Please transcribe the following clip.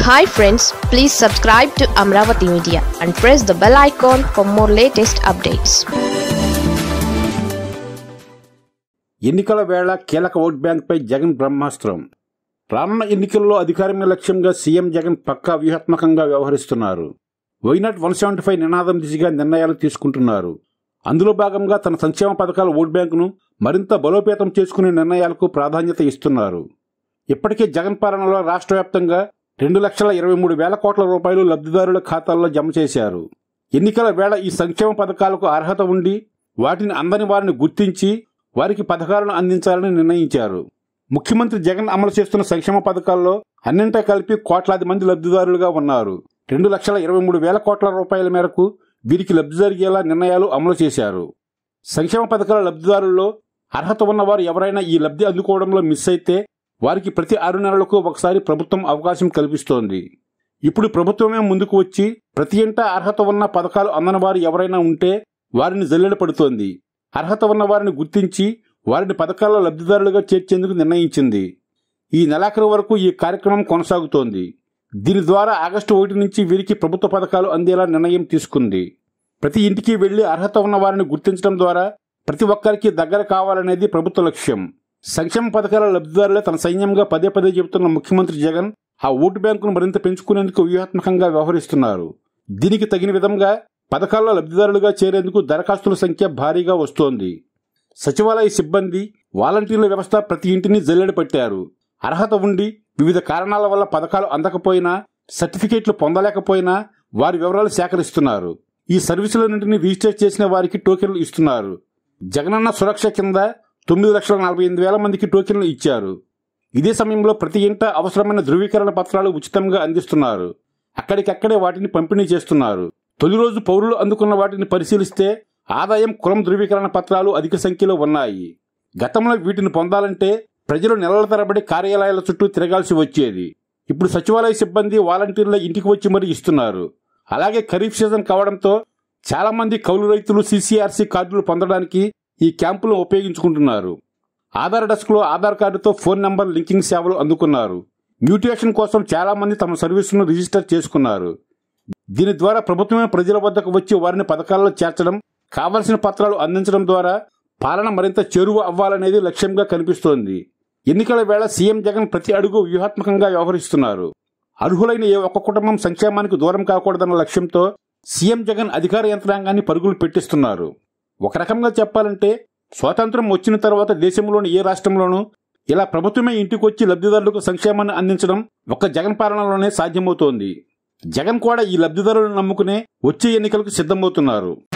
hi friends please subscribe to Amaravati media and press the bell icon for more latest updates ఎన్నికల వేళ కీలక vote బ్యాంక్పై Jagan బ్రహ్మాస్త్రం రానున్న ఎన్నికల్లో అధికారమే లక్ష్యంగా సీఎం జగన్ పక్కా వ్యూహాత్మకంగా వ్యవహరిస్తున్నారు వైనాట్ వన్ సెవెంటీ ఫైవ్ నినాదం దిశగా నిర్ణయాలు తీసుకుంటున్నారు అందులో భాగంగా తన సంక్షేమ పథకాల ఓట్ బ్యాంకును మరింత బలోపేతం చేసుకునే నిర్ణయాలకు ప్రాధాన్యత ఇస్తున్నారు ఇప్పటికే జగన్ పాలనలో రాష్ట్ర వ్యాప్తంగా రెండు లక్షల ఇరవై మూడు వేల కోట్ల రూపాయలు లబ్ధిదారుల ఖాతాల్లో జమ చేశారు ఎన్నికల వేళ ఈ సంక్షేమ పథకాలకు అర్హత ఉండి వాటిని అందని వారిని గుర్తించి వారికి పథకాలను అందించాలని నిర్ణయించారు ముఖ్యమంత్రి జగన్ అమలు చేస్తున్న సంక్షేమ పథకాల్లో అన్నింటా కలిపి కోట్లాది మంది లబ్ధిదారులుగా ఉన్నారు రెండు లక్షల ఇరవై మూడు వేల కోట్ల రూపాయల మేరకు వీరికి లబ్ధి జరిగేలా నిర్ణయాలు అమలు చేశారు సంక్షేమ పథకాల లబ్ధిదారుల్లో అర్హత ఉన్నవారు ఎవరైనా ఈ లబ్ధి అందుకోవడంలో మిస్ అయితే వారికి ప్రతి ఆరు నెలలకు ఒకసారి ప్రభుత్వం అవకాశం కల్పిస్తోంది ఇప్పుడు ప్రభుత్వమే ముందుకు వచ్చి ప్రతి ఇంట అర్హత ఉన్న పథకాలు అందని వారు ఎవరైనా ఉంటే వారిని జల్లెడ పడుతోంది అర్హత ఉన్న వారిని గుర్తించి వారిని పథకాల్లో లబ్ధిదారులుగా చేర్చేందుకు నిర్ణయించింది ఈ నెలాఖరు వరకు ఈ కార్యక్రమం కొనసాగుతోంది దీని ద్వారా ఆగస్టు ఒకటి నుంచి వీరికి ప్రభుత్వ పథకాలు అందేలా నిర్ణయం తీసుకుంది ప్రతి ఇంటికి వెళ్లి అర్హత ఉన్న వారిని గుర్తించడం ద్వారా ప్రతి ఒక్కరికి దగ్గర కావాలనేది ప్రభుత్వ లక్ష్యం సంక్షేమ పథకాల లబ్ధిదారులే తన సైన్యంగా పదే పదే చెబుతున్న ముఖ్యమంత్రి జగన్ ఆ ఓటు బ్యాంకును మరింత పెంచుకునేందుకు వ్యూహాత్మకంగా వ్యవహరిస్తున్నారు దీనికి తగిన విధంగా పథకాల్లో లబ్ధిదారులుగా చేరేందుకు దరఖాస్తుల సంఖ్య భారీగా వస్తోంది సచివాలయ సిబ్బంది వాలంటీర్ల వ్యవస్థ ప్రతి ఇంటిని జల్లెడ పట్టారు అర్హత ఉండి వివిధ కారణాల వల్ల పథకాలు అందకపోయినా సర్టిఫికేట్లు పొందలేకపోయినా వారి వివరాలు సేకరిస్తున్నారు ఈ సర్వీసులన్నింటినీ రిజిస్టర్ చేసిన వారికి టోకెన్లు ఇస్తున్నారు జగనన్న సురక్ష కింద తొమ్మిది లక్షల నలభై ఎనిమిది వేల మందికి టోకెన్లు ఇచ్చారు ఇదే సమయంలో ప్రతి ఇంట అవసరమైన ధృవీకరణ పత్రాలు ఉచితంగా అందిస్తున్నారు అక్కడికక్కడే వాటిని పంపిణీ చేస్తున్నారు తొలి రోజు పౌరులు అందుకున్న వాటిని పరిశీలిస్తే ఆదాయం కులం ధృవీకరణ పత్రాలు అధిక సంఖ్యలో ఉన్నాయి గతంలో వీటిని పొందాలంటే ప్రజలు నెలల తరబడి కార్యాలయాల చుట్టూ తిరగాల్సి వచ్చేది ఇప్పుడు సచివాలయ సిబ్బంది వాలంటీర్ల ఇంటికి వచ్చి మరీ ఇస్తున్నారు అలాగే ఖరీఫ్ సీజన్ కావడంతో చాలా మంది కౌలు రైతులు సీసీఆర్సీ కార్డులు పొందడానికి ఈ క్యాంపులను ఉపయోగించుకుంటున్నారు ఆధార్ డెస్క్లో ఆధార్ కార్డుతో ఫోన్ నంబర్ లింకింగ్ సేవలు అందుకున్నారు మ్యూటేషన్ కోసం చాలా మంది తమ సర్వీసును రిజిస్టర్ చేసుకున్నారు దీని ద్వారా ప్రభుత్వమే ప్రజల వద్దకు వచ్చి వారిని పథకాల్లో చేర్చడం కావలసిన పత్రాలు అందించడం ద్వారా పాలన మరింత చేరువ అవ్వాలనేది లక్ష్యంగా కనిపిస్తోంది ఎన్నికల వేళ సీఎం జగన్ ప్రతి అడుగు వ్యూహాత్మకంగా వ్యవహరిస్తున్నారు అర్హులైన ఏ ఒక్క కుటుంబం సంక్షేమానికి దూరం కాకూడదన్న లక్ష్యంతో సీఎం జగన్ అధికార యంత్రాంగాన్ని పరుగులు పెట్టిస్తున్నారు ఒక రకంగా చెప్పాలంటే స్వాతంత్రం వచ్చిన తర్వాత దేశంలోని ఏ రాష్ట్రంలోనూ ఇలా ప్రభుత్వమే ఇంటికొచ్చి లబ్ధిదారులకు సంక్షేమాన్ని అందించడం ఒక్క జగన్ పాలనలోనే సాధ్యమవుతోంది జగన్ కూడా ఈ లబ్ధిదారులను నమ్ముకునే వచ్చే ఎన్నికలకు సిద్ధమవుతున్నారు